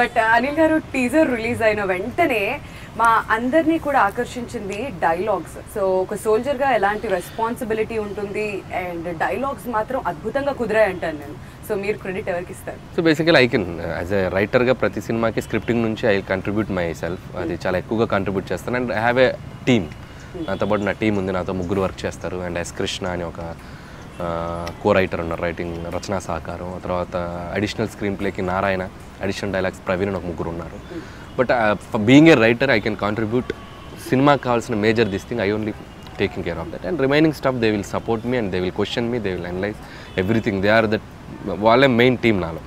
but Anil గారు teaser release అయిన వెంటనే మా అందరినీ కూడా ఆకర్షించింది డైలాగ్స్ సో ఒక సోల్జర్ గా ఎలాంటి రెస్పాన్సిబిలిటీ ఉంటుంది అండ్ డైలాగ్స్ మాత్రం అద్భుతంగా కుదిరాయి అంటాను నేను సో మీరు క్రెడిట్ ఎవరికి ఇస్తారు so basically I can as a రైటర్గా ప్రతి సినిమాకి స్క్రిప్టింగ్ నుంచి ఐ కంట్రిబ్యూట్ మై సెల్ఫ్ అది చాలా ఎక్కువగా కంట్రిబ్యూట్ చేస్తాను and I have a team నాతో పాటు నా టీం ఉంది నాతో ముగ్గురు వర్క్ చేస్తారు అండ్ ఎస్ కృష్ణ అని ఒక కో రైటర్ ఉన్నారు రైటింగ్ రచనా సహకారం ఆ తర్వాత అడిషనల్ స్క్రీన్ ప్లేకి నారాయణ అడిషనల్ డైలాగ్స్ ప్రవీణ్ అని ఒక ముగ్గురు ఉన్నారు but being a writer I can contribute సినిమాకి కావాల్సిన major this thing I only taking care of that and remaining stuff they will support me and they will question me they will analyze everything they are that వాళ్ళే main team నాలో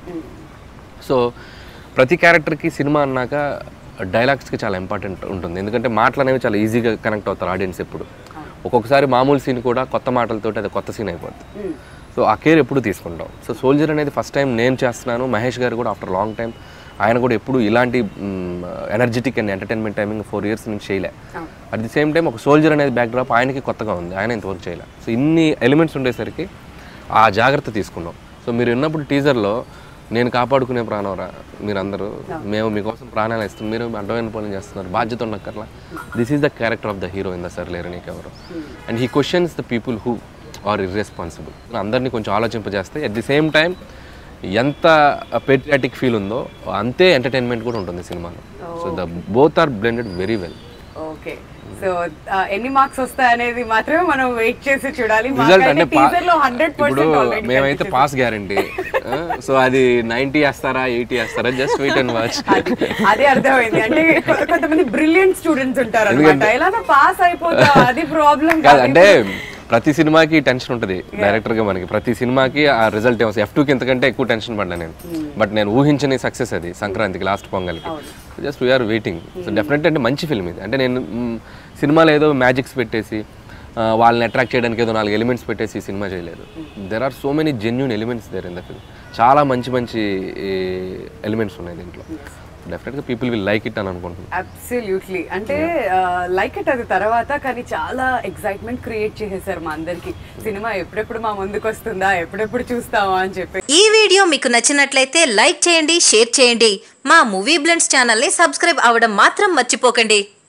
so ప్రతి క్యారెక్టర్కి cinema అన్నాక డైలాగ్స్కి చాలా important ఉంటుంది ఎందుకంటే మాటలు అనేవి చాలా ఈజీగా కనెక్ట్ అవుతారు ఆడియన్స్ ఎప్పుడు ఒక్కొక్కసారి మామూలు సీన్ కూడా కొత్త మాటలతో అది కొత్త సీన్ అయిపోద్ది సో ఆ కేర్ ఎప్పుడు తీసుకుంటాం సో సోల్జర్ అనేది ఫస్ట్ టైం నేను చేస్తున్నాను మహేష్ గారు కూడా ఆఫ్టర్ లాంగ్ టైం ఆయన కూడా ఎప్పుడు ఇలాంటి energetic and entertainment timing four years నుంచి చేయలే అట్ ది సేమ్ టైం ఒక సోల్జర్ అనేది బ్యాక్డ్రాప్ ఆయనకి కొత్తగా ఉంది ఆయన ఇంతవరకు చేయలే సో ఇన్ని ఎలిమెంట్స్ ఉండేసరికి ఆ జాగ్రత్త తీసుకున్నాం సో మీరు విన్నప్పుడు టీజర్లో నేను కాపాడుకునే ప్రాణంరా మీరందరూ మేము మీకోసం ప్రాణాలు ఇస్తాం మీరు అడ్డమైన పనులు చేస్తున్నారు బాధ్యత ఉండక్కర్లా this is the character of the hero in the sir లేరు నీకెవరు and he questions the people who are irresponsible అందరినీ కొంచెం ఆలోచింపజేస్తే అట్ ది సేమ్ టైం ఎంత పేట్రియాటిక్ ఫీల్ ఉందో అంతే ఎంటర్టైన్మెంట్ కూడా ఉంటుంది సినిమాలో so the both are blended very well okay so ఎన్ని మార్క్స్ వస్తాయనేది మాత్రమే మనం వెయిట్ చేసి చూడాలి రిజల్ట్ అంటే పా- టీజర్ లో హండ్రెడ్ ఇప్పుడు మేమైతే పాస్ గ్యారంటీ సో అది నైంటీ వేస్తారా ఎయిటీ వేస్తారా జస్ట్ వెయిట్ అండ్ వాచ్ అదే అర్థమైంది అంటే కొ- కొంతమంది బ్రిలియంట్ స్టూడెంట్స్ ఉంటారు అనమాట ఎలానో పాస్ అయిపోతా అది ప్రాబ్లం కాదు అంటే ప్రతి సినిమాకి టెన్షన్ ఉంటుంది డైరెక్టర్ గా మనకి ప్రతి సినిమాకి ఆ రిజల్ట్ ఏమో ఎఫ్ టూకి ఎంతకంటే ఎక్కువ టెన్షన్ పడ్డా నేను బట్ నేను ఊహించని సక్సెస్ అది సంక్రాంతికి లాస్ట్ పొంగల్కి just we're waiting so definite అంటే మంచి ఫిల్మ్ ఇది అంటే నేను మ్, సినిమాలో ఏదో మ్యాజిక్స్ పెట్టేసి ఆ, వాళ్ళని అట్రాక్ట్ చేయడానికి ఏదో నాలుగు ఎలిమెంట్స్ పెట్టేసి ఈ సినిమా చేయలేదు there are so many genuine elements there in the film చాలా మంచి మంచి ఎలిమెంట్స్ ఉన్నాయి దీంట్లో డెఫినెట్గా పీపుల్ విల్ లైక్ ఇట్ అని అనుకుంటున్నాను అబ్సల్యూట్లీ అంటే లైక్ ఇట్ అది తర్వాత కానీ చాలా ఎక్సైట్మెంట్ క్రియేట్ చేసేసారు మా అందరికి సినిమా ఎప్పుడెప్పుడు మా ముందుకు వస్తుందా ఎప్పుడెప్పుడు చూస్తామా అని చెప్పి ఈ వీడియో మీకు నచ్చినట్లయితే లైక్ చేయండి షేర్ చేయండి మా మూవీ బ్లెండ్స్ ఛానల్ని సబ్స్క్రైబ్ అవ్వడం మాత్రం మర్చిపోకండి